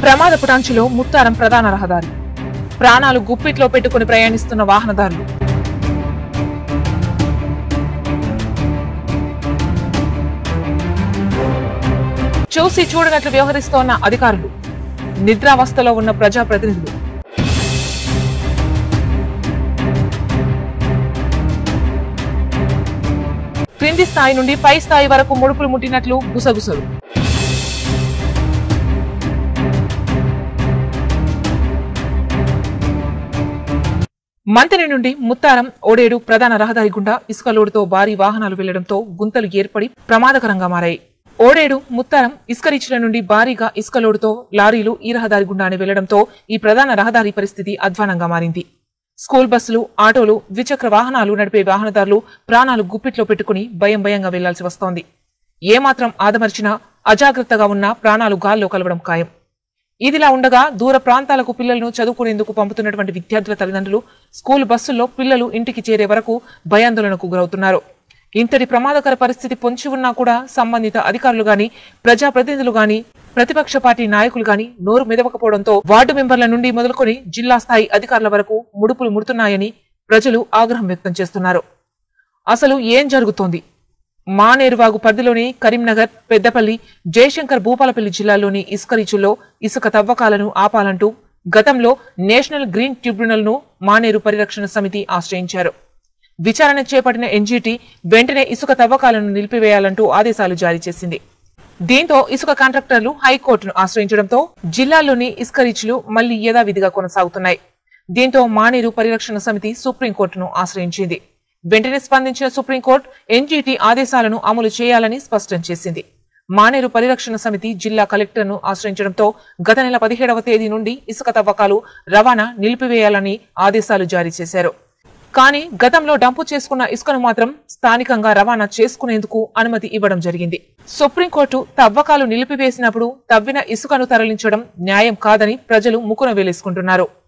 ప్రమాద పుటాంచులో ముత్తారం ప్రధాన రహదారి ప్రాణాలు గుప్పిట్లో పెట్టుకుని ప్రయాణిస్తున్న వాహనదారులు చూసి చూడనట్లు వ్యవహరిస్తోన్న అధికారులు నిద్రావస్థలో ఉన్న ప్రజాప్రతినిధులు క్రింది స్థాయి నుండి పై స్థాయి వరకు ముడుపులు ముట్టినట్లు గుసగుసలు మంత్రి నుండి ముత్తారం ఓడేడు ప్రధాన రహదారి గుండా ఇసుక లోడుతో భారీ వాహనాలు వెళ్లడంతో గుంతలు ఏర్పడి ప్రమాదకరంగా మారాయి ఓడేడు ముత్తారం ఇసుక రీచ్ల నుండి భారీగా ఇసుక లోడుతో లారీలు ఈ రహదారి గుండానే వెళ్లడంతో ఈ ప్రధాన రహదారి పరిస్థితి అధ్వానంగా మారింది స్కూల్ బస్సులు ఆటోలు ద్విచక్ర వాహనాలు నడిపే వాహనదారులు ప్రాణాలు గుప్పిట్లో పెట్టుకుని భయం భయంగా వెళ్లాల్సి వస్తోంది ఏమాత్రం ఆదమర్చినా అజాగ్రత్తగా ఉన్నా ప్రాణాలు గాల్లో కలవడం ఖాయం ఇదిలా ఉండగా దూర ప్రాంతాలకు పిల్లలను చదువుకునేందుకు పంపుతున్నటువంటి విద్యార్థుల తల్లిదండ్రులు స్కూల్ బస్సుల్లో పిల్లలు ఇంటికి చేరే వరకు భయాందోళనకు గురవుతున్నారు ఇంతటి ప్రమాదకర పరిస్థితి పొంచి ఉన్నా కూడా సంబంధిత అధికారులు గాని ప్రజాప్రతినిధులు గాని ప్రతిపక్ష పార్టీ నాయకులు గాని నోరు మెదవకపోవడంతో వార్డు మెంబర్ల నుండి మొదలుకొని జిల్లా స్థాయి అధికారుల వరకు ముడుపులు ముడుతున్నాయని ప్రజలు ఆగ్రహం వ్యక్తం చేస్తున్నారు అసలు ఏం జరుగుతోంది మానేరువాగు పరిధిలోని కరీంనగర్ పెద్దపల్లి జయశంకర్ భూపాలపల్లి జిల్లాలోని ఇసుక రీచుల్లో ఇసుక తవ్వకాలను ఆపాలంటూ గతంలో నేషనల్ గ్రీన్ ట్రిబ్యునల్ ను మానేరు పరిరక్షణ సమితి ఆశ్రయించారు విచారణ చేపట్టిన ఎన్జీటీ వెంటనే ఇసుక తవ్వకాలను నిలిపివేయాలంటూ ఆదేశాలు జారీ చేసింది దీంతో ఇసుక కాంట్రాక్టర్లు హైకోర్టును ఆశ్రయించడంతో జిల్లాలోని ఇసుక రీచ్లు మళ్లీ యథావిధిగా కొనసాగుతున్నాయి దీంతో మానేరు పరిరక్షణ సమితి సుప్రీంకోర్టును ఆశ్రయించింది వెంటనే స్పందించిన సుప్రీంకోర్టు ఎన్జీటీ ఆదేశాలను అమలు చేయాలని స్పష్టం చేసింది మానేరు పరిరక్షణ సమితి జిల్లా కలెక్టర్ను ఆశ్రయించడంతో గత నెల పదిహేడవ తేదీ నుండి ఇసుక తవ్వకాలు రవాణా నిలిపివేయాలని ఆదేశాలు జారీ చేశారు కానీ గతంలో డంపు చేసుకున్న ఇసుకను మాత్రం స్థానికంగా రవాణా చేసుకునేందుకు అనుమతి ఇవ్వడం జరిగింది సుప్రీంకోర్టు తవ్వకాలు నిలిపివేసినప్పుడు తవ్విన ఇసుకను తరలించడం న్యాయం కాదని ప్రజలు ముక్కున వేలేసుకుంటున్నారు